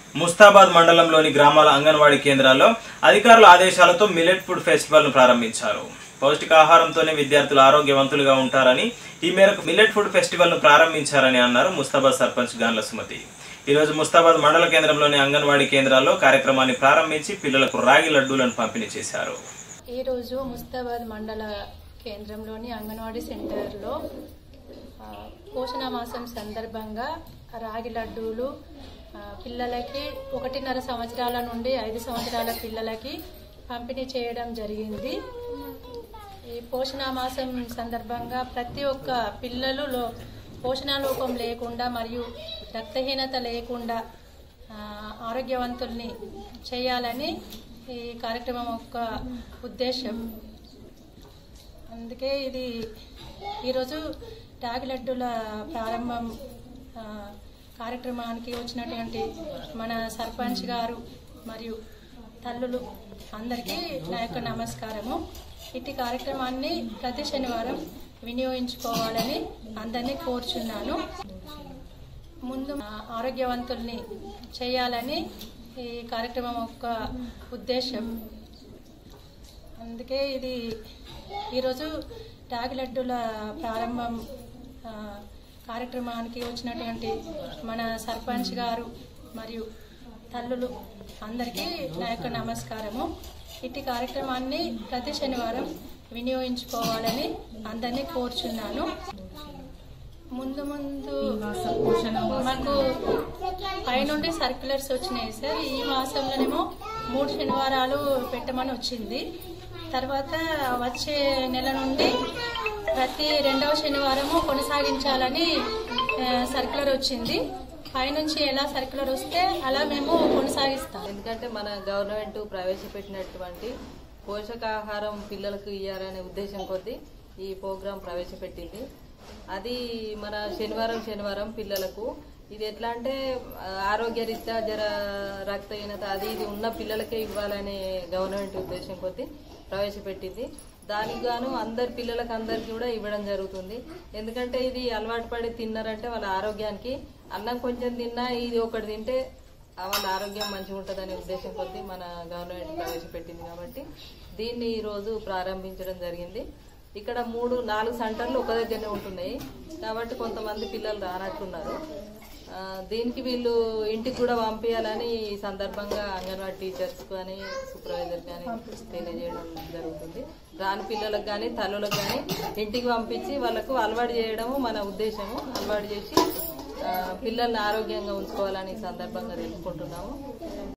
ముస్తాబాద్ మండలంలోని గ్రామాల అంగన్వాడీ కేంద్రాల్లో అధికారుల ఆదేశాలతో మిలెట్ ఫుడ్ ఫెస్టివల్ ను ప్రారంభించారు పౌష్టికాహారంతోనే విద్యార్థులు ఆరోగ్యవంతులుగా ఉంటారని ఈ మేరకు మిల్లెట్ ఫుడ్ ఫెస్టివల్ ను ప్రారంభించారని అన్నారు ముస్తాబాద్ సర్పంచ్ గాన్ల సుమతి ఈ రోజు ముస్తాబాద్ మండల కేంద్రంలోని అంగన్వాడీ కేంద్రాల్లో కార్యక్రమాన్ని ప్రారంభించి పిల్లలకు రాగి లడ్డూలను పంపిణీ చేశారు ఈరోజు ముస్తాబాద్ మండల కేంద్రంలోని అంగన్వాడీ సెంటర్లో ఆ, పోషణ మాసం సందర్భంగా రాగి లడ్డూలు ఆ, పిల్లలకి ఒకటిన్నర సంవత్సరాల నుండి ఐదు సంవత్సరాల పిల్లలకి పంపిణీ చేయడం జరిగింది ఈ పోషణ మాసం సందర్భంగా ప్రతి ఒక్క పిల్లలు లో- పోషణ లోపం లేకుండా మరియు రక్తహీనత లేకుండా ఆ, ఆరోగ్యవంతుల్ని చేయాలని ఈ కార్యక్రమం యొక్క ఉద్దేశం అందుకే ఇది ఈరోజు రాగి లడ్డూల ప్రారంభం ఆ, కార్యక్రమానికి వచ్చినటువంటి మన సర్పంచ్ గారు మరియు తల్లులు అందరికీ నా యొక్క నమస్కారము ఇట్టి కార్యక్రమాన్ని ప్రతి శనివారం వినియోగించుకోవాలని అందరినీ కోరుచున్నాను ముందు ఆ, ఆరోగ్యవంతుల్ని చేయాలని ఈ కార్యక్రమం యొక్క ఉద్దేశం అందుకే ఇది ఈరోజు రాగి లడ్డూల ప్రారంభం ఆ, కార్యక్రమానికి వచ్చినటువంటి మన సర్పంచ్ గారు మరియు తల్లులు అందరికీ నా యొక్క నమస్కారము ఇట్టి కార్యక్రమాన్ని ప్రతి శనివారం వినియోగించుకోవాలని అందరినీ కోరుచున్నాను ముందు ముందు మాకు పైనుండి సర్క్యులర్స్ వచ్చినాయి సార్ ఈ మాసంలోనేమో మూడు శనివారాలు పెట్టమని వచ్చింది తర్వాత వచ్చే నెల నుండి ప్రతి రెండవ శనివారము కొనసాగించాలని ఆ, సర్క్యులర్ వచ్చింది పైనుంచి ఎలా సర్క్యులర్ వస్తే అలా మేము కొనసాగిస్తాం ఎందుకంటే మన గవర్నమెంట్ ప్రవేశపెట్టినటువంటి పోషకాహారం పిల్లలకు ఇవ్వాలనే ఉద్దేశం కొద్దీ ఈ ప్రోగ్రాం ప్రవేశపెట్టింది అది మన శనివారం శనివారం పిల్లలకు ఇది ఎట్లా అంటే ఆ, ఆరోగ్యరీత్యా జర రక్తహీనత అది ఇది ఉన్న పిల్లలకే ఇవ్వాలనే గవర్నమెంట్ ఉద్దేశం కొద్దీ ప్రవేశపెట్టింది దానికి గాను అందరి పిల్లలకు అందరికి కూడా ఇవ్వడం జరుగుతుంది ఎందుకంటే ఇది అలవాటు పడి తిన్నారంటే వాళ్ళ ఆరోగ్యానికి అన్నం కొంచెం తిన్నా ఇది ఒకటి తింటే ఆ వాళ్ళ ఆరోగ్యం మంచిగా ఉంటుందనే ఉద్దేశం కొద్దీ మన గవర్నమెంట్ ప్రవేశపెట్టింది కాబట్టి దీన్ని ఈ రోజు ప్రారంభించడం జరిగింది ఇక్కడ మూడు నాలుగు సెంటర్లు ఒక దగ్గరనే ఉంటున్నాయి కాబట్టి కొంతమంది పిల్లలు రానట్టున్నారు ఆ, దీనికి వీళ్ళు ఇంటికి కూడా పంపించాలని ఈ సందర్భంగా అంగన్వాడీ టీచర్స్ కానీ సూపర్వైజర్ కానీ తెలియజేయడం జరుగుతుంది రాని పిల్లలకు కానీ తల్లులకు కానీ ఇంటికి పంపించి వాళ్ళకు అలవాటు చేయడము మన ఉద్దేశము అలవాటు చేసి ఆ, పిల్లల్ని ఆరోగ్యంగా ఉంచుకోవాలని ఈ సందర్భంగా తెలుసుకుంటున్నాము